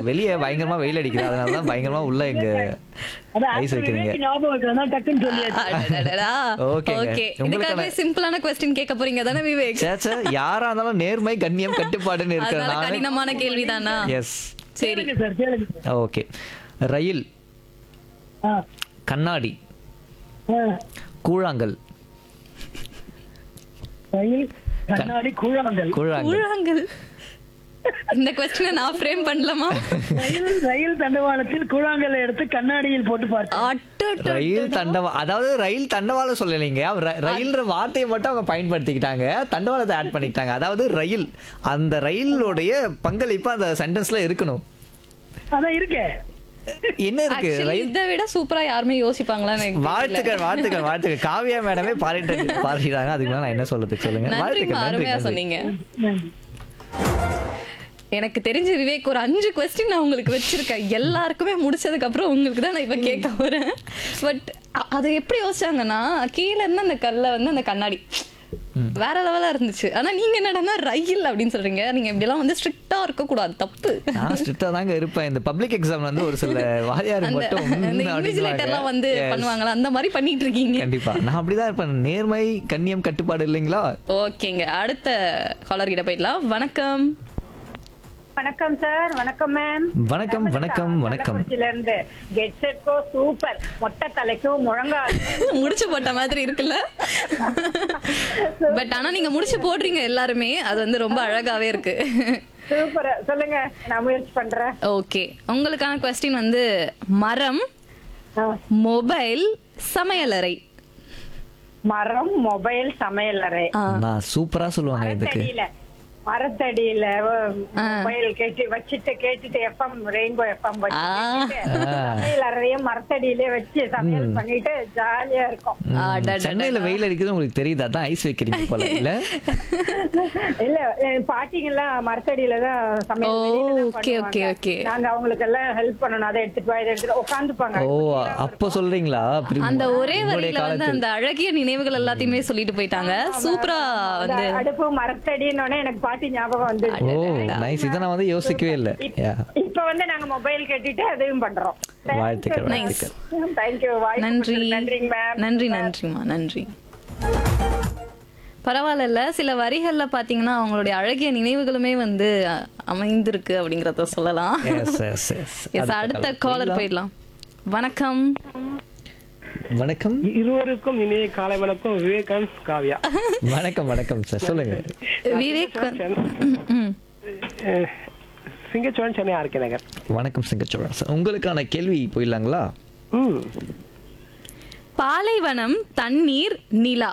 வெளியே பயங்கரமா வெயில் அடிக்குது அதனால தான் பயங்கரமா உள்ள இங்க அதான் ஐஸ் after வைக்கிறீங்க விவேக் ஞாபகம் இருக்கிறதா டக்குன்னு சொல்லியாச்சு அடடடடா. ஓகேங்க. ஓகே உங்களுக்கான- இதுக்காகவே சிம்பிளான கொஸ்டின் கேட்க போறீங்க தானே விவேக் சேச்சே யாரா இருந்தாலும் நேர்மை கண்ணியம் கட்டுப்பாடுன்னு அதனால இருக்கிறதுனால கடினமான கேள்விதானா எஸ் சரி கேளுங்க சார் கேளுங்க சார் ஓகே ரயில் ஆ, கண்ணாடி ஆ. கூழாங்கல் ரயில் கண்ணாடி கூழாங்கல் கூழாங்கல் கூழாங்கல் இந்த கொஸ்டினை நான் ஃப்ரேம் பண்ணலாமா ரயில் ரயில் தண்டவாளத்தில் கூழாங்கல்லை எடுத்து கண்ணாடியில் போட்டு பார்த்தேன் அட்டோ ரயில் தண்டவா அதாவது ரயில் தண்டவாளம் சொல்லலைங்க ர- ரயில்ன்ற வார்த்தையை மட்டும் அவங்க பயன்படுத்திக்கிட்டாங்க தண்டவாளத்தை ஆட் பண்ணிக்கிட்டாங்க அதாவது ரயில் அந்த ரயிலுடைய பங்களிப்பு அந்த சென்டென்ஸ்ல இருக்கணும் அதான் இருக்கே என்ன இருக்கு Actually, ரயில் இதை விட சூப்பரா யாருமே யோசிப்பாங்களான்னு எனக்கு தெரியல. வாழ்த்துக்கள் வாழ்த்துக்கள் வாழ்த்துக்கள் காவியா மேடமே பாராட்டு பாராட்டிட்டாங்க அதுக்கு மேல நான் என்ன சொல்றதுக்கு சொல்லுங்க நன்றிமா வாழ்த்துக்கள் நன்றி அருமையா நன்றி சொன்னீங்க நன்றி. எனக்கு தெரிஞ்ச விவேக் ஒரு அஞ்சு கொஸ்டின் நான் உங்களுக்கு வச்சிருக்கேன் எல்லாருக்குமே முடிச்சதுக்கு அப்புறம் உங்களுக்கு தான் நான் இப்ப கேட்க போறேன் பட் அது எப்படி யோசிச்சாங்கன்னா கீழ இருந்து அந்த கல்ல வந்து அந்த கண்ணாடி வேற லெவலா இருந்துச்சு ஆனா நீங்க என்னடான்னா ரயில் அப்படின்னு சொல்றீங்க நீங்க இப்படி எல்லாம் வந்து ஸ்ட்ரிக்டா இருக்க கூடாது தப்பு நான் ஸ்ட்ரிக்டா தாங்க இருப்பேன் இந்த பப்ளிக் எக்ஸாம்ல வந்து ஒரு சில வாரியார் அந்த மட்டும் அந்த ம் இன்விஜிலேட்டர் எல்லாம் வந்து Yes. பண்ணுவாங்களா அந்த மாதிரி பண்ணிட்டு இருக்கீங்க கண்டிப்பா நான் அப்படிதான் இருப்பேன் நேர்மை கண்ணியம் கட்டுப்பாடு இல்லைங்களா ஓகேங்க அடுத்த காலர் கிட்ட போயிடலாம் வணக்கம் வணக்கம் சார் வணக்கம் மேம் வணக்கம் வணக்கம் வணக்கம் கள்ளக்குறிச்சியில இருந்து கெட் செட்கோ சூப்பர் மொட்டை தலைக்கும் முழங்கால் முடிச்சு போட்ட மாதிரி இருக்குல்ல பட் ஆனா நீங்க முடிச்சு போடுறீங்க எல்லாருமே அது வந்து ரொம்ப அழகாவே இருக்கு சூப்பர் சொல்லுங்க நான் முயற்சி பண்றேன் ஓகே உங்களுக்கான கொஸ்டின் வந்து மரம் ஆ. மொபைல் சமையலறை மரம் மொபைல் சமையல் அறை ஆ, நான் சூப்பரா சொல்லுவாங்க இதுக்கு மரத்தடியில மரத்தடியில மொபைல் கேட்டு வச்சுட்டு கேட்டுட்டு எஃப்எம் ரெயின்போ எஃப்எம் ஆ. சமையல் அறையும் மரத்தடியிலே வச்சு சமையல் பண்ணிட்டு ஜாலியா இருக்கும் ம், அடடடடா. சென்னையில வெயில் அடிக்குது உங்களுக்கு தெரியுது அதான் ஐஸ் வைக்கிறீங்க போல இல்ல இல்ல என் பாட்டிங்க எல்லாம் மரத்தடியில தான் சமையல் ஓ, வெளியில தான் okay, okay, பண்ணுவாங்க. okay. நாங்க அவங்களுக்கு எல்லாம் ஹெல்ப் பண்ணணும் அதை எடுத்துட்டு வா இதை எடுத்துட்டு உட்காந்துப்பாங்க ஓ அப்ப சொல்றீங்களா அப்படி அந்த ஒரே உங்களுடைய வரியில வந்து காலத்தில். அந்த அழகிய நினைவுகள் எல்லாத்தையுமே சொல்லிட்டு போயிட்டாங்க சூப்பரா வந்து அடுப்பு மரத்தடின்னு எனக்கு பாட்டி ஞாபகம் வந்து ஓ நைஸ் இதை நான் வந்து யோசிக்கவே இல்ல Yeah. இப்ப வந்து நாங்க மொபைல் கேட்டுட்டு அதையும் பண்றோம் வாழ்த்துக்கள் Nice. வாழ்த்துக்கள் தேங்க்யூ நன்றி நன்றிங்க மேம் நன்றி நன்றிமா நன்றி பரவாயில்ல சில வரிகள்ல பாத்தீங்கன்னா அவங்களுடைய அழகிய நினைவுகளுமே வந்து அ- அமைந்திருக்கு அப்படிங்கறத சொல்லலாம் Yes, yes, yes. எஸ் அடுத்த காலர் போயிடலாம் வணக்கம் வணக்கம் இருவருக்கும் இனிய காலை வணக்கம் விவேகானந்த் காவ்யா வணக்கம் வணக்கம் சார் சொல்லுங்க விவேக் ம், ம். அஹ், சிங்கச்சோழன் சென்னை ஆர்கே நகர் வணக்கம் சிங்கச்சோழன் சார் உங்களுக்கான கேள்வி போயிடலாங்களா ம் பாலைவனம் தண்ணீர் நிலா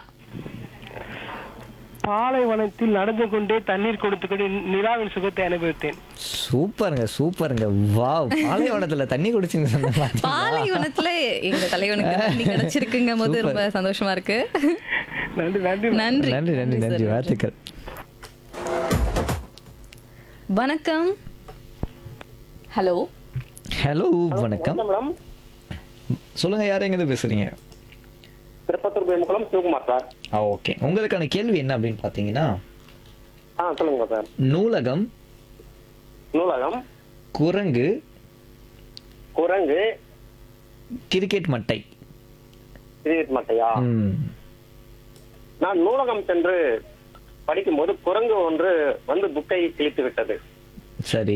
பாலைவனத்தில் நடந்து கொண்டே தண்ணீர் கொடுத்து கொண்டு நிலாவின் சுகத்தை அனுபவித்தேன் சூப்பருங்க சூப்பருங்க வாவ் பாலைவனத்துல தண்ணி குடிச்சிங்க சொன்ன பாத்தீங்களா? பாலைவனத்துல எங்க தலைவனுக்கு தண்ணி கிடைச்சிருக்குங்க போது Super. ரொம்ப சந்தோஷமா இருக்கு நன்றி நன்றி நன்றி நன்றி நன்றி நன்றி sir. வாழ்த்துக்கள் வணக்கம் ஹலோ ஹலோ வணக்கம் மேடம் சொல்லுங்க யார் எங்க பேசுறீங்க திருப்பத்தூர் பேமுக்குளம் சிவகுமார் சார் ஆ ஓகே உங்களுக்கான கேள்வி என்ன அப்படின்னு பாத்தீங்கன்னா ஆ சொல்லுங்க சார் நூலகம் நூலகம் குரங்கு குரங்கு கிரிக்கெட் மட்டை கிரிக்கெட் மட்டையா ம். நான் நூலகம் சென்று படிக்கும்போது குரங்கு ஒன்று வந்து புக்கை கிழித்து விட்டது சரி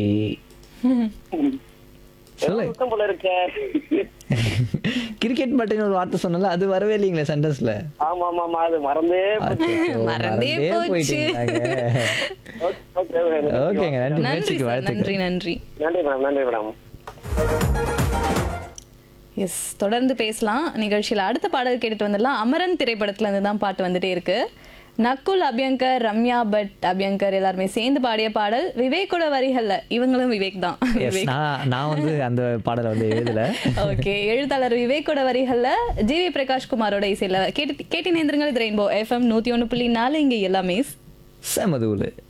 சொல்லு சுத்தம் போல இருக்க கிரிக்கெட் மட்டைன்னு ஒரு வார்த்தை சொன்னல அது வரவே இல்லைங்களே சென்டென்ஸ்ல ஆமா ஆமா ஆமா அது மறந்தே போச்சு. மறந்தே போச்சு. போயிட்டீங்களாங்க. Okay, okay, okay. ஓகேங்க நன்றி நன்றி முயற்சிக்கு sir, வாழ்த்துக்கள் நன்றி நன்றி நன்றி மேடம் நன்றி மேடம் எஸ் தொடர்ந்து பேசலாம் நிகழ்ச்சியில அடுத்த பாடல் கேட்டுட்டு வந்துடலாம் அமரன் திரைப்படத்துல இருந்து தான் பாட்டு வந்துட்டே இருக்கு நக்குல் அபியங்கர் ரம்யா பட் அபியங்கர் எல்லாருமே சேர்ந்து பாடிய பாடல் விவேக்கோட வரிகள்ல இவங்களும் விவேக் தான் எஸ் நான் நான் வந்து அந்த பாடலை வந்து எழுதல ஓகே எழுத்தாளர் விவேக்கோட வரிகள்ல ஜி வி பிரகாஷ் குமாரோட இசையில கேட்டு கேட்டி நேந்திரங்கள் ரெயின்போ எஃப்எம் நூத்தி ஒண்ணு புள்ளி நாலு இங்க எல்லாமே செமதூலு